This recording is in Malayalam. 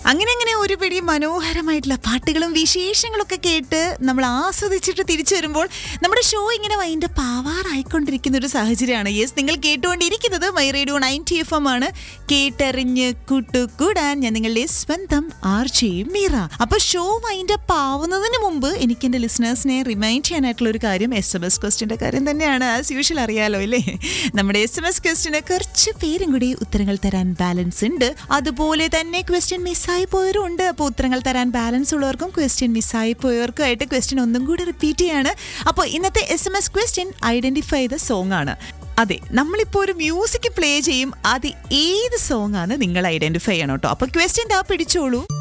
അങ്ങനെ അങ്ങനെ ഒരു പിടി മനോഹരമായിട്ടുള്ള പാട്ടുകളും വിശേഷങ്ങളൊക്കെ കേട്ട് നമ്മൾ ആസ്വദിച്ചിട്ട് തിരിച്ചു വരുമ്പോൾ നമ്മുടെ ഷോ ഇങ്ങനെ വൈൻ്റെ പാവാറായിക്കൊണ്ടിരിക്കുന്ന ഒരു സാഹചര്യമാണ് യെസ് നിങ്ങൾ കേട്ടുകൊണ്ടിരിക്കുന്നത് my radio ninety F M ആണ് കേട്ടറിഞ്ഞ് കൂട്ടുകൂടാൻ ഞാൻ നിങ്ങളുടെ സ്വന്തം ആർ ജെ മീറ അപ്പൊ ഷോ വൈൻഡ് അപ്പ് ആവുന്നതിന് മുമ്പ് എനിക്ക് എന്റെ ലിസണേഴ്സിനെ റിമൈൻഡ് ചെയ്യാനായിട്ടുള്ള ഒരു കാര്യം എസ് എം എസ് ക്വസ്റ്റിന്റെ കാര്യം തന്നെയാണ് ആസ് യൂഷ്വൽ അറിയാലോ അല്ലേ നമ്മുടെ എസ് എം എസ് ക്വസ്റ്റിന് കുറച്ച് പേരും കൂടി ഉത്തരങ്ങൾ തരാൻ ബാലൻസ് ഉണ്ട് അതുപോലെ തന്നെ ക്വസ്റ്റ്യൻ മിസ്സായി പോയവരും ഉണ്ട് അപ്പോൾ ഉത്തരങ്ങൾ തരാൻ ബാലൻസ് ഉള്ളവർക്കും ക്വസ്റ്റ്യൻ മിസ്സായി പോയവർക്കും ആയിട്ട് ക്വസ്റ്റ്യൻ ഒന്നും കൂടി റിപ്പീറ്റ് ചെയ്യാണ് അപ്പോൾ ഇന്നത്തെ S M S question identify the song ആണ് അതെ നമ്മളിപ്പോൾ ഒരു മ്യൂസിക് പ്ലേ ചെയ്യും അത് ഏത് സോങ് ആണ് നിങ്ങൾ ഐഡന്റിഫൈ ചെയ്യണം കേട്ടോ അപ്പോൾ ക്വസ്റ്റ്യൻ താ പിടിച്ചോളൂ